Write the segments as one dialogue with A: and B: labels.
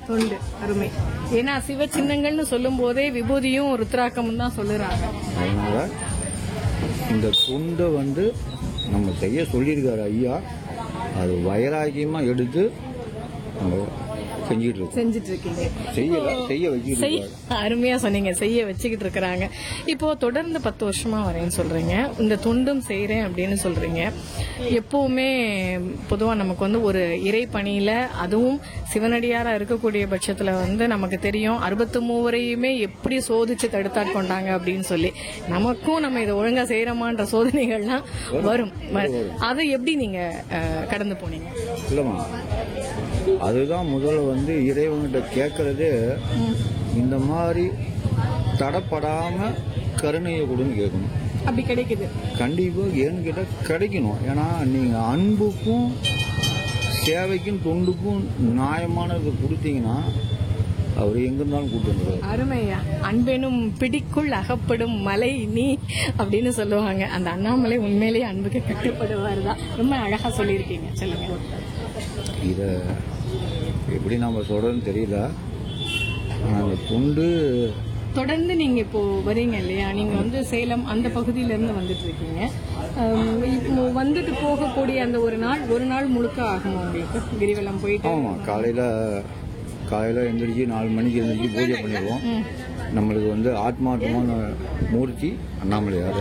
A: தொண்டு அருமை ஏன்னா சிவ சின்னங்கள்னு சொல்லும் போதே விபூதியும் ருத்ராக்கமும் தான் சொல்லுறாங்க
B: அதனால இந்த துண்டை வந்து நம்ம செய்ய சொல்லியிருக்காரு ஐயா அது வைராக்கியமாக எடுத்து நம்ம செஞ்சுட்டு இருக்கோம்
A: செஞ்சுட்டு இருக்கீங்க
B: செய்யல செய்ய வச்சுக்கிட்டு
A: செய்
B: இருக்காரு
A: அருமையா சொன்னீங்க செய்ய வச்சுக்கிட்டு இருக்கிறாங்க இப்போ தொடர்ந்து பத்து வருஷமா வரேன்னு சொல்றீங்க இந்த தொண்டும் செய்றேன் அப்படின்னு சொல்றீங்க எப்பவுமே பொதுவா நமக்கு வந்து ஒரு இறை பணியில அதுவும் சிவனடியாரா இருக்கக்கூடிய பட்சத்துல வந்து நமக்கு தெரியும் அறுபத்து மூவரையுமே எப்படி சோதிச்சு தடுத்தாட்கொண்டாங்க அப்படின்னு சொல்லி நமக்கும் நம்ம இதை ஒழுங்கா செய்யறோமான்ற சோதனைகள்லாம் வரும் அதை எப்படி நீங்க அஹ், கடந்து போனீங்க
B: இல்லைம்மா அதுதான் முதல்ல வந்து இறைவன்கிட்ட கேட்கறதே இந்த மாதிரி தடப்படாம கருணையை கொடுன்னு கேட்கணும்
A: அப்படி கிடைக்குது
B: கண்டிப்பாக ஏன்னு கேட்டால் கிடைக்கணும் ஏன்னா நீங்கள் அன்புக்கும் சேவைக்கும் தொண்டுக்கும் நியாயமானது கொடுத்தீங்கன்னா அவர் எங்க இருந்தாலும் கூட்டு வந்துடுவார்
A: அருமையா அன்பெனும் பிடிக்குள் அகப்படும் மலை நீ அப்படின்னு சொல்லுவாங்க அந்த அண்ணாமலை உண்மையிலேயே அன்புக்கு கட்டுப்படுவார் தான் ரொம்ப அழகா சொல்லியிருக்கீங்க சொல்லுங்க
B: இதை எப்படி நம்ம சொல்கிறதுன்னு தெரியல ஆனால் அந்த தொண்டு
A: தொடர்ந்து நீங்க இப்போ வரீங்க இல்லையா நீங்க வந்து சேலம் அந்த பகுதியில இருந்து வந்துட்டு இருக்கீங்க அம், இப்போ வந்துட்டு போகக்கூடிய அந்த ஒரு நாள் ஒரு நாள் முழுக்க ஆகுமா உங்களுக்கு கிரிவலம் போயிட்டு
B: ஆமாம் காலையில் காலையில் எந்திரிச்சு நாலு மணிக்கு எந்திரிச்சு பூஜை பண்ணிடுவோம் நம்மளுக்கு வந்து ஆத்மார்த்தமான மூர்த்தி அண்ணாமலையார்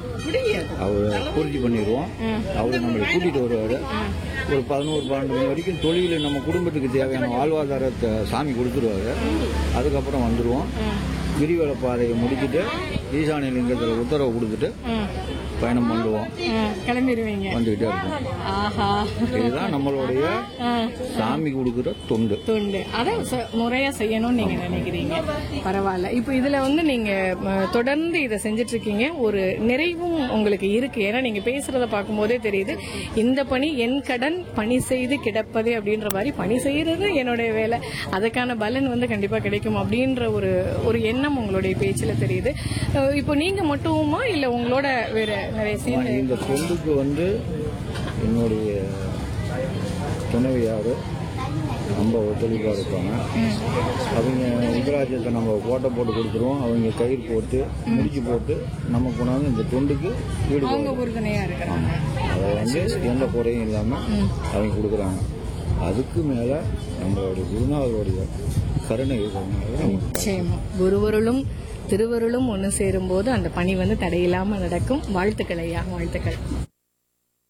B: அவரை பூர்த்தி பண்ணிடுவோம் அவர் நம்மளை கூட்டிகிட்டு வருவார் ஒரு பதினோரு பன்னெண்டு மணி வரைக்கும் தொழில் நம்ம குடும்பத்துக்கு தேவையான வாழ்வாதாரத்தை சாமி கொடுத்துருவாரு அதுக்கப்புறம் வந்துடுவோம் கிரிவல பாதையை முடிச்சுட்டு ஈசானிய லிங்கத்தில் உத்தரவு கொடுத்துட்டு
A: ம்,
B: பயணம் பண்ணுவோம்
A: ம், கிளம்பிடுவீங்க
B: வந்துக்கிட்டே இருப்போம்
A: ஆஹா
B: இதுதான் நம்மளுடைய
A: ஆ.
B: சாமி கொடுக்குற தொண்டு
A: தொண்டு அதை ச- முறையா செய்யணும்னு நீங்க நினைக்கிறீங்க பரவாயில்ல இப்போ இதுல வந்து நீங்க ம, தொடர்ந்து இதை செஞ்சுட்டு இருக்கீங்க ஒரு நிறைவும் உங்களுக்கு இருக்கு ஏன்னா நீங்க பேசுறத பார்க்கும்போதே தெரியுது இந்த பணி என் கடன் பணி செய்து கிடப்பதே அப்படின்ற மாதிரி பணி செய்யறது என்னுடைய வேலை அதுக்கான பலன் வந்து கண்டிப்பா கிடைக்கும் அப்படின்ற ஒரு ஒரு எண்ணம் உங்களுடைய பேச்சுல தெரியுது அஹ் இப்போ நீங்க மட்டுமா இல்ல உங்களோட வேற நிறைய சேர்ந்து
B: இந்த தொண்டுக்கு வந்து என்னுடைய துணைவியார் ரொம்ப ஒத்துழைப்பாக இருப்பாங்க அவங்க உத்ராஜத்தை நம்ம கோட்டை போட்டு கொடுத்துருவோம் அவங்க கயிறு போட்டு முடிச்சு போட்டு நம்ம கொண்டாந்து இந்த தொண்டுக்கு ஈடுபடுவோம்
A: அவங்க உறுதுணையா இருக்கிறாங்க
B: அதை வந்து எந்த குறையும் இல்லாமல் அவங்க கொடுக்குறாங்க அதுக்கு மேலே நம்மளுடைய குருநாதருடைய கருணை இருக்கிறதுனால நமக்கு
A: நிச்சயமா குருவருளும் திருவருளும் ஒன்று சேரும்போது அந்த பணி வந்து தடையில்லாம நடக்கும் வாழ்த்துக்கள் ஐயா வாழ்த்துக்கள்